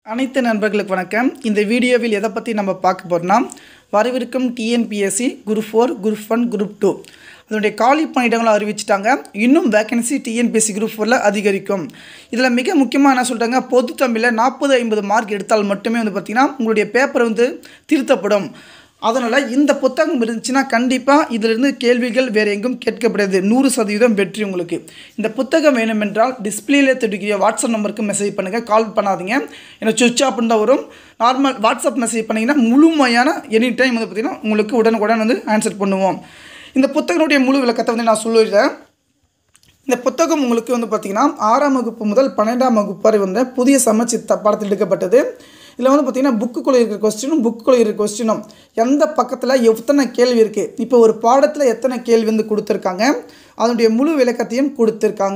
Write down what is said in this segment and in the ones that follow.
அனைத்து நண்பர்களுக்கு வணக்கம் இந்த வீடியோவில் எதை பற்றி நம்ம பார்க்க போகிறோம்னா வரவிருக்கும் TNPSC group four group one group two அதனுடைய காலி பணியிடங்களை அறிவிச்சிட்டாங்க இன்னும் வேகன்சி டிஎன்பிஎஸ்சி குரூப் ஃபோரில் அதிகரிக்கும் இதில் மிக முக்கியமாக என்ன சொல்கிறாங்க பொது தமிழில் நாற்பது ஐம்பது மார்க் எடுத்தால் மட்டுமே வந்து பார்த்திங்கன்னா உங்களுடைய பேப்பர் வந்து திருத்தப்படும் அதனால் இந்த புத்தகம் இருந்துச்சுன்னா கண்டிப்பாக இதிலிருந்து கேள்விகள் வேறு எங்கும் கேட்கப்படாது நூறு சதவீதம் வெற்றி உங்களுக்கு இந்த புத்தகம் வேணுமென்றால் டிஸ்பிளேல தெரிவிக்கிற வாட்ஸ்அப் நம்பருக்கு மெசேஜ் பண்ணுங்கள் கால் பண்ணாதீங்க எனக்கு சுவிட்ச் ஆஃப் தான் வரும் நார்மல் வாட்ஸ்அப் மெசேஜ் பண்ணிங்கன்னா முழுமையான எனி டைம் வந்து பார்த்திங்கன்னா உங்களுக்கு உடனுக்குடன் வந்து ஆன்சர் பண்ணுவோம் இந்த புத்தகனுடைய முழு விளக்கத்தை வந்து நான் சொல்லிடுறேன் இந்த புத்தகம் உங்களுக்கு வந்து பார்த்திங்கன்னா ஆறாம் வகுப்பு முதல் பன்னெண்டாம் வகுப்பு வரை வந்து புதிய சமச்சீர் த பாடத்தில் எடுக்கப்பட்டது இதில் வந்து பார்த்திங்கன்னா புக்குக்குள்ளே இருக்கிற கொஸ்டினும் புக்குக்குள்ளே இருக்கிற கொஸ்டினும் எந்த பக்கத்தில் எத்தனை கேள்வி இருக்குது இப்போ ஒரு பாடத்தில் எத்தனை கேள்வி வந்து கொடுத்துருக்காங்க அதனுடைய முழு விளக்கத்தையும் கொடுத்துருக்காங்க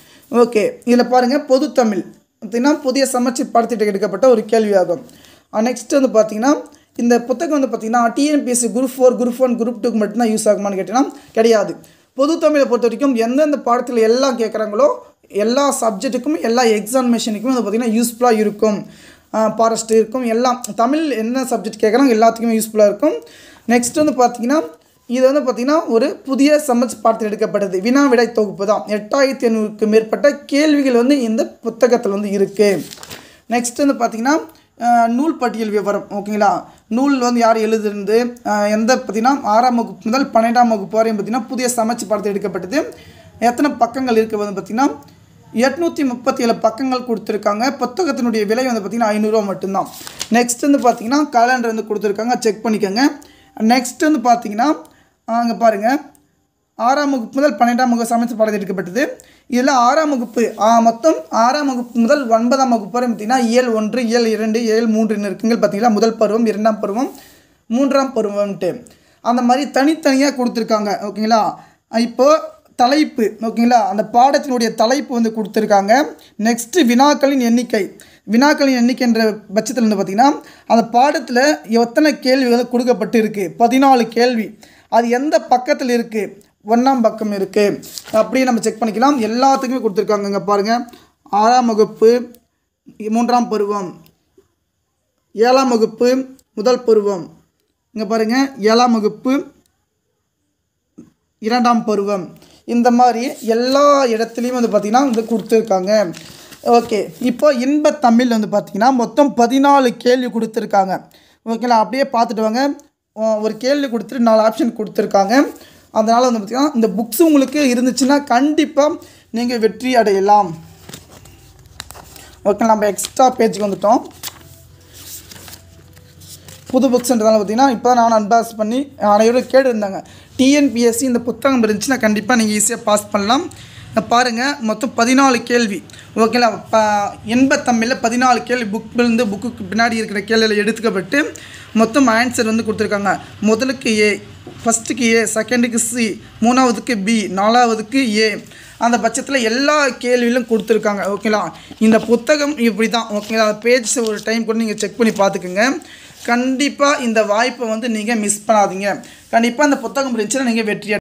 ஓகே இதில் பாருங்கள் பொது தமிழ் பார்த்திங்கன்னா புதிய சமச்சீர் பாடத்திட்டம் எடுக்கப்பட்ட ஒரு கேள்வியாகும் நெக்ஸ்ட் வந்து பார்த்திங்கன்னா இந்த புத்தகம் வந்து பார்த்திங்கன்னா TNPSC group four group one group டூக்கு மட்டும்தான் யூஸ் ஆகுமான்னு கேட்டிங்கன்னா கிடையாது பொது தமிழை பொறுத்த வரைக்கும் எந்தெந்த பாடத்தில் எல்லாம் கேட்குறாங்களோ எல்லா சப்ஜெக்ட்டுக்கும் எல்லா எக்ஸாமினேஷனுக்கும் வந்து பார்த்திங்கன்னா யூஸ்ஃபுல்லாக இருக்கும் ஃபாரஸ்ட் இருக்கும் எல்லாம் தமிழ் என்ன சப்ஜெக்ட் கேட்குறாங்க எல்லாத்துக்குமே யூஸ்ஃபுல்லாக இருக்கும் நெக்ஸ்ட் வந்து பார்த்திங்கன்னா இது வந்து பார்த்திங்கன்னா ஒரு புதிய சமச் பாடத்தில் எடுக்கப்பட்டது வினா விடை தொகுப்பு தான் எட்டாயிரத்தி ஐநூறுக்கு மேற்பட்ட கேள்விகள் வந்து இந்த புத்தகத்தில் வந்து இருக்குது நெக்ஸ்ட் வந்து பார்த்திங்கன்னா அஹ், நூல் பட்டியல் விவரம் ஓகேங்களா நூல் வந்து யார் எழுதுறது அஹ், எந்த பார்த்திங்கன்னா ஆறாம் வகுப்பு முதல் பன்னெண்டாம் வகுப்பு வரையும் பார்த்திங்கன்னா புதிய சமைச்சு பாடத்தில் எடுக்கப்பட்டது எத்தனை பக்கங்கள் இருக்குது வந்து பார்த்திங்கன்னா எட்நூற்றி முப்பத்தி ஏழு பக்கங்கள் கொடுத்துருக்காங்க புத்தகத்தினுடைய விலை வந்து பார்த்திங்கன்னா ஐநூறுரூவா மட்டும்தான் நெக்ஸ்ட் வந்து பார்த்திங்கன்னா கேலண்டர் வந்து கொடுத்துருக்காங்க செக் பண்ணிக்கோங்க நெக்ஸ்ட் வந்து பார்த்திங்கன்னா அங்கே பாருங்கள் ஆறாம் வகுப்பு முதல் பன்னெண்டாம் வகுப்பு சமைச்சு பாடத்தில் எடுக்கப்பட்டது இதில் ஆறாம் வகுப்பு ஆ, மொத்தம் ஆறாம் வகுப்பு முதல் ஒன்பதாம் வகுப்பு வரை பார்த்திங்கன்னா இயல் ஒன்று இயல் இரண்டு இயல் மூன்றுன்னு இருக்குங்க பார்த்தீங்களா முதல் பருவம் இரண்டாம் பருவம் மூன்றாம் பருவம்ன்ட்டு அந்த மாதிரி தனித்தனியாக கொடுத்துருக்காங்க ஓகேங்களா இப்போது தலைப்பு ஓகேங்களா அந்த பாடத்தினுடைய தலைப்பு வந்து கொடுத்துருக்காங்க நெக்ஸ்ட்டு வினாக்களின் எண்ணிக்கை வினாக்களின் எண்ணிக்கைன்ற பட்சத்தில் வந்து பார்த்திங்கன்னா அந்த பாடத்தில் எத்தனை கேள்விகள் கொடுக்கப்பட்டு இருக்குது பதினாலு கேள்வி அது எந்த பக்கத்தில் இருக்குது ஒன்றாம் பக்கம் இருக்குது அப்படியே நம்ம செக் பண்ணிக்கலாம் எல்லாத்துக்குமே கொடுத்துருக்காங்க இங்கே பாருங்கள் ஆறாம் வகுப்பு மூன்றாம் பருவம் ஏழாம் வகுப்பு முதல் பருவம் இங்கே பாருங்கள் ஏழாம் வகுப்பு இரண்டாம் பருவம் இந்த மாதிரி எல்லா இடத்துலையும் வந்து பார்த்திங்கன்னா வந்து கொடுத்துருக்காங்க ஓகே இப்போ இன்ப தமிழ் வந்து பார்த்திங்கன்னா மொத்தம் பதினாலு கேள்வி கொடுத்துருக்காங்க ஓகேங்களா அப்படியே பார்த்துட்டு வாங்க ஒ- ஒரு கேள்வி கொடுத்துட்டு நாலு ஆப்ஷன் கொடுத்துருக்காங்க அதனால் வந்து பார்த்திங்கன்னா இந்த புக்ஸ் உங்களுக்கு இருந்துச்சுன்னா கண்டிப்பாக நீங்கள் வெற்றி அடையலாம் ஓகே நம்ம எக்ஸ்ட்ரா பேஜுக்கு வந்துட்டோம் புது புக்ஸ்ன்றதால பார்த்தீங்கன்னா இப்போ நான் அன்பாக்ஸ் பண்ணி அனைவரும் கேட்டிருந்தாங்க டிஎன்பிஎஸ்சி இந்த புத்தகம் இருந்துச்சுன்னா கண்டிப்பாக நீங்கள் ஈஸியாக பாஸ் பண்ணலாம் இங்க பாருங்கள் மொத்தம் பதினாலு கேள்வி ஓகேங்களா ப எண்பத்தமிழில் பதினாலு கேள்வி புக் இருந்து புக்குக்கு பின்னாடி இருக்கிற கேள்வியில் எடுத்துக்கப்பட்டு மொத்தம் ஆன்சர் வந்து கொடுத்துருக்காங்க முதலுக்கு ஏ ஃபஸ்ட்டுக்கு ஏ செகண்டுக்கு சி மூணாவதுக்கு பி நாலாவதுக்கு ஏ அந்த பட்சத்தில் எல்லா கேள்வியிலும் கொடுத்துருக்காங்க ஓகேங்களா இந்த புத்தகம் இப்படி தான் ஓகேங்களா பேஜ் ஒரு டைம் கூட நீங்கள் செக் பண்ணி பார்த்துக்குங்க கண்டிப்பாக இந்த வாய்ப்பை வந்து நீங்கள் மிஸ் பண்ணாதீங்க கண்டிப்பாக இந்த புத்தகம் இருந்துச்சுன்னா நீங்கள் வெற்றி